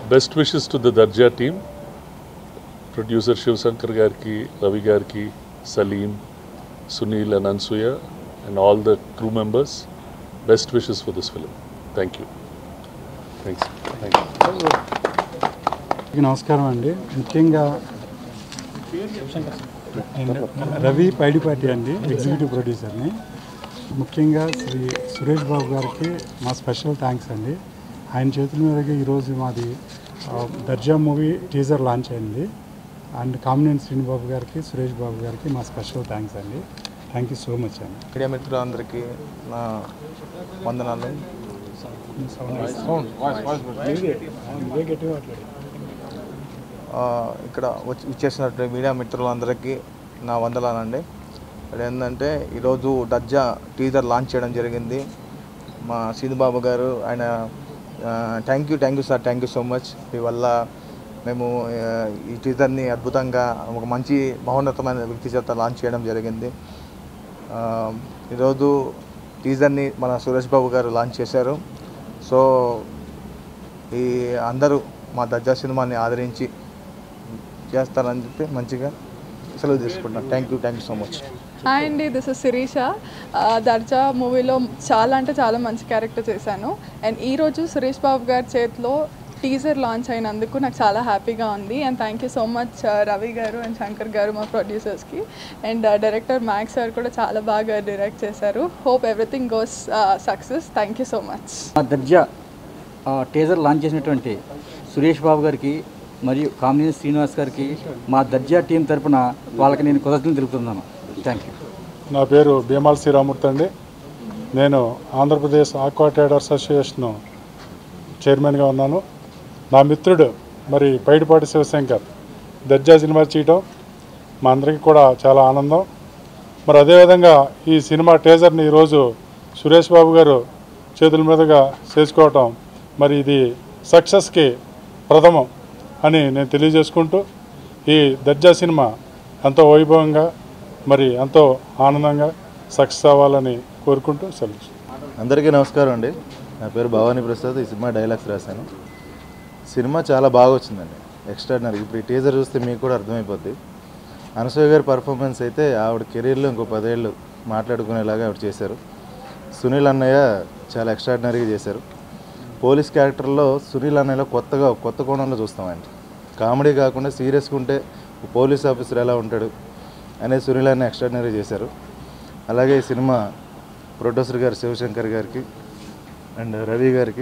best wishes to the Darja team producer Shivashankar గారికి రవి గారికి Saleem Sunil and Anasuya and all the crew members best wishes for this film thank you thanks thank you అందరికీ నమస్కారం అండి ముఖ్యంగా నేను రవి పైడిపాటి అండి ఎగ్జిక్యూటివ్ ప్రొడ్యూసర్ని ముఖ్యంగా శ్రీ సురేష్ బాబు గారికి మా స్పెషల్ థ్యాంక్స్ అండి ఆయన చేతుల మీదుగా ఈరోజు మాది ఆ, దర్జా మూవీ టీజర్ లాంచ్ అయింది అండ్ కామినేని శ్రీనిబాబు గారికి సురేష్ బాబు గారికి మా స్పెషల్ థ్యాంక్స్ అండి థ్యాంక్ యూ సో మచ్ అండి మీడియా మిత్రులందరికీ నా వందనాలు ఆ, ఇక్కడ వచ్చి ఇచ్చేసినట్టు మీడియా మిత్రులందరికీ నా వందనాలండి ఇక్కడ ఏంటంటే ఈరోజు దర్జా టీజర్ లాంచ్ చేయడం జరిగింది మా సీనుబాబు గారు ఆయన thank you thank you sir thank you so much మీ వల్ల మేము ఆ, ఈ టీజర్ని అద్భుతంగా ఒక మంచి మహోన్నతమైన వ్యక్తి చేత లాంచ్ చేయడం జరిగింది ఆ, ఈరోజు టీజర్ని మన సురేష్ బాబు గారు లాంచ్ చేశారు సో ఈ అందరూ మా దర్జా సినిమాని ఆదరించి చేస్తారని చెప్పి మంచిగా సెలవు తీసుకుంటాను thank you thank you so much hi అండి దిస్ ఇస్ శిరీష ఆ, దర్జా మూవీలో చాలా అంటే చాలా మంచి క్యారెక్టర్ చేశాను అండ్ ఈరోజు సురేష్ బాబు గారి చేతిలో టీజర్ లాంచ్ అయినందుకు నాకు చాలా హ్యాపీగా ఉంది and thank you so much Ravi గారు అండ్ శంకర్ గారు మా ప్రొడ్యూసర్స్కి అండ్ డైరెక్టర్ మ్యాక్స్ సార్ కూడా చాలా బాగా డైరెక్ట్ చేశారు hope everything goes success thank you so much మా దర్జా ఆ, టీజర్ లాంచ్ చేసినటువంటి సురేష్ బాబు గారికి మరియు కామినేని శ్రీనివాస్ గారికి మా దర్జా టీం తరపున వాళ్ళకి నేను కృతజ్ఞతలు తెలుపుతున్నాను థ్యాంక్ యూ నా పేరు భీమాల్ శ్రీరామూర్తి అండి నేను ఆంధ్రప్రదేశ్ ఆక్వా ట్రేడర్స్ అసోసియేషన్ చైర్మన్గా ఉన్నాను నా మిత్రుడు మరి పైడిపాటి శివశంకర్ దర్జా సినిమా చేయటం మా అందరికీ కూడా చాలా ఆనందం మరి అదేవిధంగా ఈ సినిమా టీజర్ని ఈరోజు సురేష్ బాబు గారు చేతుల మీదుగా చేసుకోవటం మరి ఇది సక్సెస్కి ప్రథమం అని నేను తెలియజేసుకుంటూ ఈ దర్జా సినిమా ఎంతో వైభవంగా మరి ఎంతో ఆనందంగా సక్సెస్ అవ్వాలని కోరుకుంటూ సెలవు అందరికీ నమస్కారం అండి నా పేరు భవానీ ప్రసాద్ ఈ సినిమా డైలాగ్స్ రాశాను సినిమా చాలా బాగా వచ్చిందండి ఎక్స్ట్రాడినరీ ఇప్పుడు ఈ టీజర్ చూస్తే మీకు కూడా అర్థమైపోద్ది అనసూయ గారి పర్ఫార్మెన్స్ అయితే ఆవిడ కెరీర్లో ఇంకో పదేళ్ళు మాట్లాడుకునేలాగా ఆవిడ చేశారు సునీల్ అన్నయ్య చాలా ఎక్స్ట్రాడినరీగా చేశారు పోలీస్ క్యారెక్టర్లో సునీల్ అన్నయ్యలో కొత్తగా కొత్త కోణంలో చూస్తామండి కామెడీ కాకుండా సీరియస్గా ఉంటే పోలీస్ ఆఫీసర్ ఎలా ఉంటాడు అనేది సునీల్ అన్న ఎక్స్ట్రాడినరీ చేశారు అలాగే ఈ సినిమా ప్రొడ్యూసర్ గారు శివశంకర్ గారికి అండ్ రవి గారికి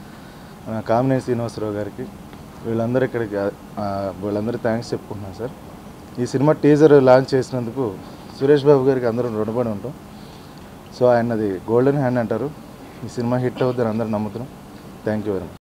ఆ, కామినేని శ్రీనివాసరావు గారికి వీళ్ళందరూ ఇక్కడికి ఆ, వీళ్ళందరూ థ్యాంక్స్ చెప్పుకుంటున్నాను సార్ ఈ సినిమా టీజర్ లాంచ్ చేసినందుకు సురేష్ బాబు గారికి అందరం రుణపడి ఉంటాం సో ఆయనది గోల్డెన్ హ్యాండ్ అంటారు ఈ సినిమా హిట్ అవుతుందని అందరూ నమ్ముతున్నాం థ్యాంక్ యూ వెరీ మచ్